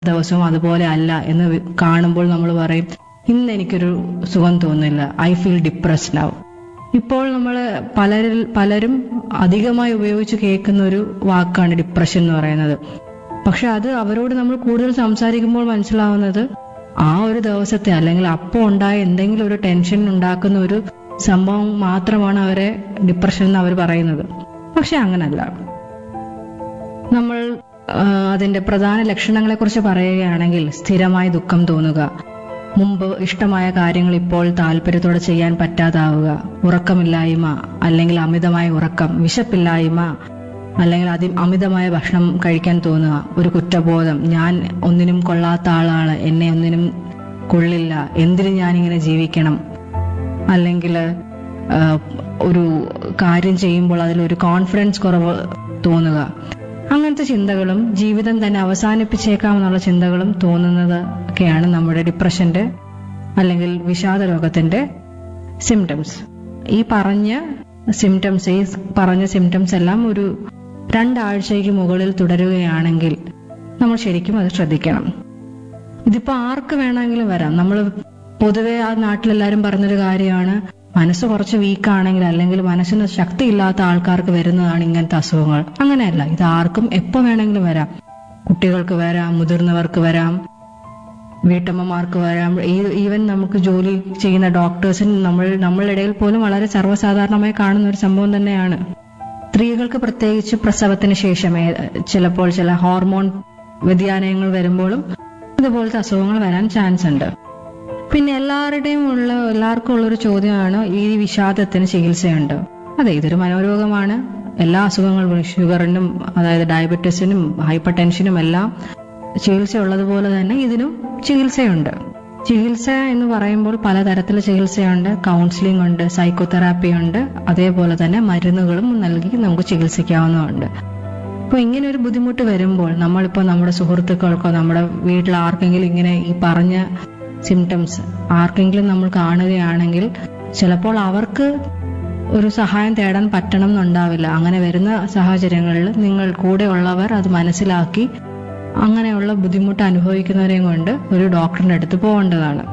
ദിവസവും അതുപോലെ അല്ല എന്ന് വി- കാണുമ്പോൾ നമ്മൾ പറയും ഇന്ന് എനിക്കൊരു സുഖം തോന്നുന്നില്ല ഐ ഫീൽ ഡിപ്രസ്ഡ് ആവും ഇപ്പോൾ നമ്മൾ പലരിൽ പലരും അധികമായി ഉപയോഗിച്ച് കേൾക്കുന്ന ഒരു വാക്കാണ് ഡിപ്രഷൻ എന്ന് പറയുന്നത് പക്ഷെ അത് അവരോട് നമ്മൾ കൂടുതൽ സംസാരിക്കുമ്പോൾ മനസ്സിലാവുന്നത് ആ ഒരു ദിവസത്തെ അല്ലെങ്കിൽ അപ്പോൾ ഉണ്ടായ എന്തെങ്കിലും ഒരു ടെൻഷൻ ഉണ്ടാക്കുന്ന ഒരു സംഭവം മാത്രമാണ് അവരെ ഡിപ്രഷൻ എന്ന് അവർ പറയുന്നത് പക്ഷെ അങ്ങനല്ല നമ്മൾ ആ, അതിന്റെ പ്രധാന ലക്ഷണങ്ങളെ കുറിച്ച് പറയുകയാണെങ്കിൽ സ്ഥിരമായ ദുഃഖം തോന്നുക മുമ്പ് ഇഷ്ടമായ കാര്യങ്ങൾ ഇപ്പോൾ താല്പര്യത്തോടെ ചെയ്യാൻ പറ്റാതാവുക ഉറക്കമില്ലായ്മ അല്ലെങ്കിൽ അമിതമായ ഉറക്കം വിശപ്പില്ലായ്മ അല്ലെങ്കിൽ അതി അമിതമായ ഭക്ഷണം കഴിക്കാൻ തോന്നുക ഒരു കുറ്റബോധം ഞാൻ ഒന്നിനും കൊള്ളാത്ത ആളാണ് എന്നെ ഒന്നിനും കൊള്ളില്ല എന്തിനു ഞാനിങ്ങനെ ജീവിക്കണം അല്ലെങ്കിൽ ഒരു കാര്യം ചെയ്യുമ്പോൾ അതിലൊരു കോൺഫിഡൻസ് കുറവ് തോന്നുക അങ്ങനത്തെ ചിന്തകളും ജീവിതം തന്നെ അവസാനിപ്പിച്ചേക്കാമെന്നുള്ള ചിന്തകളും തോന്നുന്നത് ഒക്കെയാണ് നമ്മുടെ ഡിപ്രഷന്റെ അല്ലെങ്കിൽ വിഷാദ രോഗത്തിന്റെ സിംറ്റംസ് ഈ പറഞ്ഞ സിംറ്റംസ് ഈ പറഞ്ഞ സിംറ്റംസ് എല്ലാം ഒരു രണ്ടാഴ്ചയ്ക്ക് മുകളിൽ തുടരുകയാണെങ്കിൽ നമ്മൾ ശരിക്കും അത് ശ്രദ്ധിക്കണം ഇതിപ്പോ ആർക്ക് വേണമെങ്കിലും വരാം നമ്മൾ പൊതുവെ ആ നാട്ടിലെല്ലാരും പറഞ്ഞൊരു കാര്യമാണ് മനസ്സ് കുറച്ച് വീക്കാണെങ്കിൽ അല്ലെങ്കിൽ മനസ്സിന് ശക്തി ഇല്ലാത്ത ആൾക്കാർക്ക് വരുന്നതാണ് ഇങ്ങനത്തെ അസുഖങ്ങൾ അങ്ങനെയല്ല ഇത് ആർക്കും എപ്പോ വേണമെങ്കിലും വരാം കുട്ടികൾക്ക് വരാം മുതിർന്നവർക്ക് വരാം വീട്ടമ്മമാർക്ക് വരാം ഈ- ഈവൻ നമുക്ക് ജോലി ചെയ്യുന്ന ഡോക്ടേഴ്സിന് നമ്മൾ നമ്മളുടെ ഇടയിൽ പോലും വളരെ സർവ്വസാധാരണമായി കാണുന്ന ഒരു സംഭവം തന്നെയാണ് സ്ത്രീകൾക്ക് പ്രത്യേകിച്ച് പ്രസവത്തിന് ശേഷം ഏ- ചിലപ്പോൾ ചില ഹോർമോൺ വ്യതിയാനങ്ങൾ വരുമ്പോഴും ഇതുപോലത്തെ അസുഖങ്ങൾ വരാൻ ചാൻസ് ഉണ്ട് പിന്നെ എല്ലാവരുടെയും ഉള്ള എല്ലാവർക്കും ഉള്ളൊരു ചോദ്യമാണ് ഈ വിഷാദത്തിന് ചികിത്സയുണ്ട് അതെ ഇതൊരു മനോരോഗമാണ് എല്ലാ അസുഖങ്ങളും ഷുഗറിനും അതായത് ഡയബറ്റീസിനും ഹൈപ്പർ ടെൻഷനും എല്ലാം ചികിത്സ ഉള്ളതുപോലെ തന്നെ ഇതിനും ചികിത്സയുണ്ട് ചികിത്സ എന്ന് പറയുമ്പോൾ പലതരത്തിലുള്ള ചികിത്സയുണ്ട് കൗൺസിലിംഗ് ഉണ്ട് സൈക്കോതെറാപ്പി ഉണ്ട് അതേപോലെ തന്നെ മരുന്നുകളും നൽകി നമുക്ക് ചികിത്സിക്കാവുന്നതുണ്ട് അപ്പോൾ ഇങ്ങനെ ഒരു ബുദ്ധിമുട്ട് വരുമ്പോൾ നമ്മളിപ്പോൾ നമ്മുടെ സുഹൃത്തുക്കൾക്കോ നമ്മുടെ വീട്ടിൽ ആർക്കെങ്കിലും ഇങ്ങനെ ഈ പറഞ്ഞ സിംറ്റംസ് ആർക്കെങ്കിലും നമ്മൾ കാണുകയാണെങ്കിൽ ചിലപ്പോൾ അവർക്ക് ഒരു സഹായം തേടാൻ പറ്റണം എന്നുണ്ടാവില്ല അങ്ങനെ വരുന്ന സാഹചര്യങ്ങളിൽ നിങ്ങൾ കൂടെ ഉള്ളവർ അത് മനസ്സിലാക്കി അങ്ങനെയുള്ള ബുദ്ധിമുട്ട് അനുഭവിക്കുന്നവരെയും കൊണ്ട് ഒരു ഡോക്ടറിന്റെ അടുത്ത് പോകേണ്ടതാണ്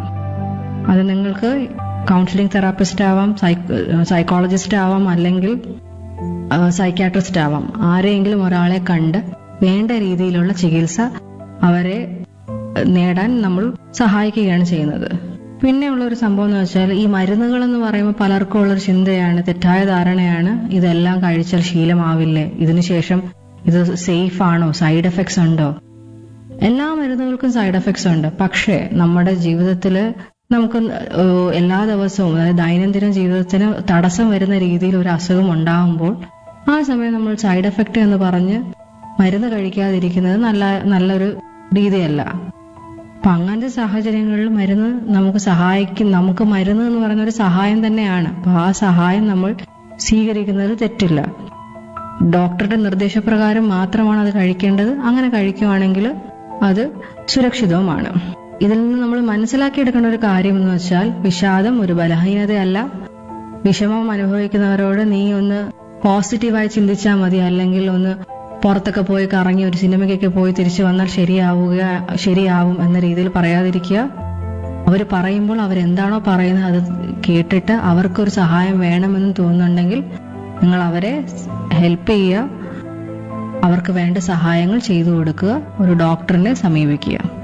അത് നിങ്ങൾക്ക് കൗൺസിലിംഗ് തെറാപ്പിസ്റ്റ് ആവാം സൈക്കോളജിസ്റ്റ് ആവാം അല്ലെങ്കിൽ സൈക്യാട്രിസ്റ്റ് ആവാം ആരെയെങ്കിലും ഒരാളെ കണ്ട് വേണ്ട രീതിയിലുള്ള ചികിത്സ അവരെ നേടാൻ നമ്മൾ സഹായിക്കുകയാണ് ചെയ്യുന്നത് പിന്നെ ഉള്ള ഒരു സംഭവം എന്ന് വെച്ചാൽ ഈ മരുന്നുകൾ എന്ന് പറയുമ്പോൾ പലർക്കും ഉള്ളൊരു ചിന്തയാണ് തെറ്റായ ധാരണയാണ് ഇതെല്ലാം കഴിച്ചാൽ ശീലമാവില്ലേ ഇതിനുശേഷം ഇത് സേഫ് ആണോ സൈഡ് എഫക്ട്സ് ഉണ്ടോ എല്ലാ മരുന്നുകൾക്കും സൈഡ് എഫക്ട്സ് ഉണ്ട് പക്ഷേ നമ്മുടെ ജീവിതത്തിൽ നമുക്ക് ഏഹ് എല്ലാ ദിവസവും അതായത് ദൈനംദിന ജീവിതത്തിന് തടസ്സം വരുന്ന രീതിയിൽ ഒരു അസുഖം ഉണ്ടാകുമ്പോൾ ആ സമയം നമ്മൾ സൈഡ് എഫക്റ്റ് എന്ന് പറഞ്ഞ് മരുന്ന് കഴിക്കാതിരിക്കുന്നത് നല്ല നല്ലൊരു രീതിയല്ല അപ്പൊ അങ്ങനത്തെ സാഹചര്യങ്ങളിൽ മരുന്ന് നമുക്ക് സഹായിക്കും നമുക്ക് മരുന്ന് എന്ന് പറയുന്ന ഒരു സഹായം തന്നെയാണ് അപ്പൊ ആ സഹായം നമ്മൾ സ്വീകരിക്കുന്നത് തെറ്റില്ല ഡോക്ടറുടെ നിർദ്ദേശപ്രകാരം മാത്രമാണ് അത് കഴിക്കേണ്ടത് അങ്ങനെ കഴിക്കുവാണെങ്കിൽ അത് സുരക്ഷിതവുമാണ് ഇതിൽ നിന്ന് നമ്മൾ മനസ്സിലാക്കിയെടുക്കേണ്ട ഒരു കാര്യം എന്ന് വെച്ചാൽ വിഷാദം ഒരു ബലഹീനതയല്ല വിഷമം അനുഭവിക്കുന്നവരോട് നീ ഒന്ന് പോസിറ്റീവായി ചിന്തിച്ചാൽ മതി അല്ലെങ്കിൽ ഒന്ന് പുറത്തൊക്കെ പോയി കറങ്ങി ഒരു സിനിമയ്ക്കൊക്കെ പോയി തിരിച്ചു വന്നാൽ ശരിയാവുക ശരിയാവും എന്ന രീതിയിൽ പറയാതിരിക്കുക അവർ പറയുമ്പോൾ അവരെന്താണോ പറയുന്നത് അത് കേട്ടിട്ട് അവർക്കൊരു സഹായം വേണമെന്ന് തോന്നുന്നുണ്ടെങ്കിൽ നിങ്ങൾ അവരെ ഹെൽപ്പ് ചെയ്യുക അവർക്ക് വേണ്ട സഹായങ്ങൾ ചെയ്തു കൊടുക്കുക ഒരു ഡോക്ടറിനെ സമീപിക്കുക